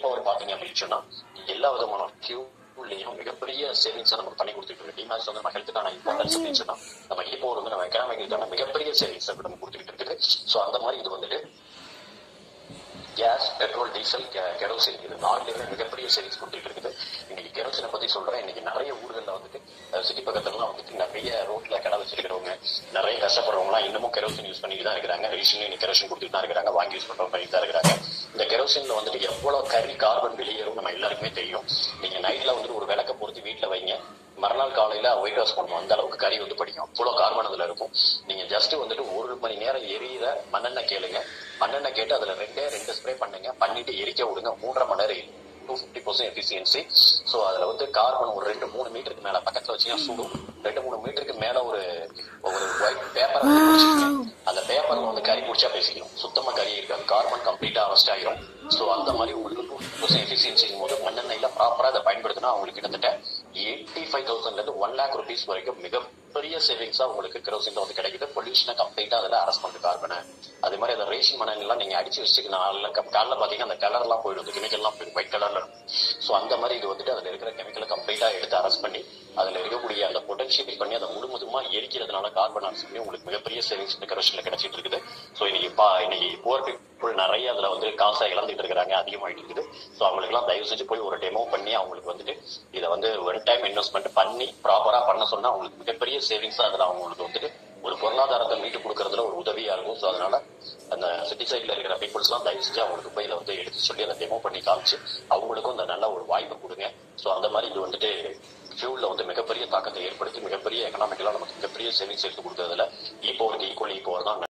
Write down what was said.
power பாத்தீங்க அப்படின்னு சொன்னா எல்லா விதமான ஃபியூலையும் மிகப்பெரிய சேவிங்ஸ் நமக்கு பண்ணி கொடுத்துட்டு இருக்கு டிமாஸ் வந்து நம்ம ஹெல்த்துக்கான இம்பார்ட்டன்ஸ் அப்படின்னு சொன்னா நம்ம இ பவர் வந்து நம்ம எக்கனாமிக்கான மிகப்பெரிய சேவிங்ஸ் நம்ம கொடுத்துட்டு இருக்குது ஸோ அந்த மாதிரி இது வந்துட்டு கேஸ் பெட்ரோல் டீசல் கெரோசின் இது நாலுலேயுமே மிகப்பெரிய சேவிங்ஸ் கொடுத்துட்டு இருக்குது இன்னைக்கு கெரோசினை பத்தி சொல்றேன் இன்னைக்கு நிறைய ஊர்களில் வந்துட்டு சிட்டி பக்கத்துலலாம் வந்துட்டு நிறைய ரோட்ல கடை வச்சிருக்கிறவங்க நிறைய கஷ்டப்படுறவங்கலாம் இன்னமும் கெரோசின் யூஸ் பண்ணிட்டு தான் இருக்கிறாங்க ரேஷன் இன்னைக்கு கெரோசின் கொடுத்துட்டு தான் இருக்கிறாங்க வாங்கி யூஸ் பண்றவங்க பண்ணிட்டு தான் இருக்கிறாங்க இந்த கெரோசின்ல வந்துட்டு எவ்வளவு கரி கார்பன் வெளியேறும் நம்ம எல்லாருக்குமே தெரியும் நீங்க நைட்ல வந்துட்டு ஒரு விளக்க பொறுத்து வீட்டுல வைங்க மறுநாள் காலையில ஒயிட் வாஷ் பண்ணுவோம் அந்த அளவுக்கு கறி வந்து படிக்கும் அவ்வளவு கார்பன் அதுல இருக்கும் நீங்க ஜஸ்ட் வந்துட்டு ஒரு மணி நேரம் எரியிற மண்ணெண்ணெய் கேளுங்க மண்ணெண்ணெய் கேட்டு அதுல ரெண்டே ரெண்டு ஸ்ப்ரே பண்ணுங்க பண்ணிட்டு எரிக்க விடுங்க மூன்றரை மணி நேரம் two fifty percent efficiency so அதுல வந்து கார்பன் ஒரு ரெண்டு மூணு மீட்டருக்கு மேல பக்கத்துல வச்சீங்கன்னா சுடும் ரெண்டு மூணு மீட்டருக்கு மேல ஒரு ஒரு ஒயிட் பேப்பர் அந்த பேப்பர்ல வந்து கறி குடிச்சா பேசிக்கணும் சுத்தமா கறி இருக்காது கார்பன் கம்ப்ளீட்டா அரெஸ்ட் ஆயிரும் ஸோ அந்த மாதிரி உங்களுக்கு டூ ஃபிஃப்டி பர்சன்ட் எஃபிசியன்சிங்கும் போது மண்ணெண்ணெயில ப்ராப்பரா அதை பயன்படுத்தினா அவங்களுக்கு கிட்டத்தட்ட எயிட்டி ஃபைவ் தௌசண்ட்ல இருந்து ஒன் லேக் ருபீஸ் வரைக்கும் மிகப்பெரிய சேவிங்ஸா உங்களுக்கு கெரோசின்ல வந்து கிடைக்குது பொல்யூஷனை கம்ப்ளீட்டா அதில் அரெஸ்ட் பண்ணுது கார்பனை அதே மாதிரி அந்த ரேஷன் மணங்கள்லாம் நீங்க அடிச்சு வச்சுட்டு நாளில் காலைல பாத்தீங்கன்னா அந்த கலர் எல்லாம் போயிடும் கெமிக்கல் எல்லாம் போயிடும் ஒயிட் கலர்ல இருக்கும் ஸோ அந்த மாதிரி இது வந்துட்டு அதுல இருக்கிற கெமிக்கலை கம்ப்ளீட்டா எடுத்து அரெஸ்ட் பண்ணி அதுல இருக்கக்கூடிய அந்த பொட்டன்ஷியல் பண்ணி அதை முழுமுதுமா எரிக்கிறதுனால கார்பன் அரெஸ்ட் பண்ணி உங்களுக்கு மிகப்பெரிய சேவிங்ஸ் இந்த கெரோசின்ல கிடைச்சிட்டு இருக்குது ஸோ இன்னைக்கு பா இன்னைக்கு புவர் பீப்புள் நிறைய அதுல வந்து காசை இழந்துட்டு இருக்கிறாங்க அதிகமாயிட்டு இருக்குது ஸோ அவங்களுக்கு எல்லாம் தயவு செஞ்சு போய் ஒரு டெமோ பண்ணி அவங்களுக்கு வந்துட்டு இதை வந்து ஒன் டைம் இன்வெஸ்ட்மெண்ட் பண்ணி ப்ராப்பரா பண்ண சொன்னா அவங்களுக்கு மிகப்பெரிய சேவிங்ஸ் அதுல அவங்களுக்கு வந்துட்டு ஒரு பொருளாதாரத்தை மீட்டு கொடுக்கறதுல ஒரு உதவியா இருக்கும் ஸோ அதனால அந்த சிட்டி சைட்ல இருக்கிற பீப்புள்ஸ் எல்லாம் தயவு செஞ்சு அவங்களுக்கு போய் இதை வந்து எடுத்து சொல்லி அதை டெமோ பண்ணி காமிச்சு அவங்களுக்கும் இந்த நல்ல ஒரு வாய்ப்பு கொடுங்க ஸோ அந்த மாதிரி இது வந்துட்டு ஃபியூல்ல வந்து மிகப்பெரிய தாக்கத்தை ஏற்படுத்தி மிகப்பெரிய எக்கனாமிக்கலா நமக்கு மிகப்பெரிய சேவிங்ஸ் எடுத்து கொடுக்கறதுல இப்போ ஈக்குவல் ஈக்குவல் தான்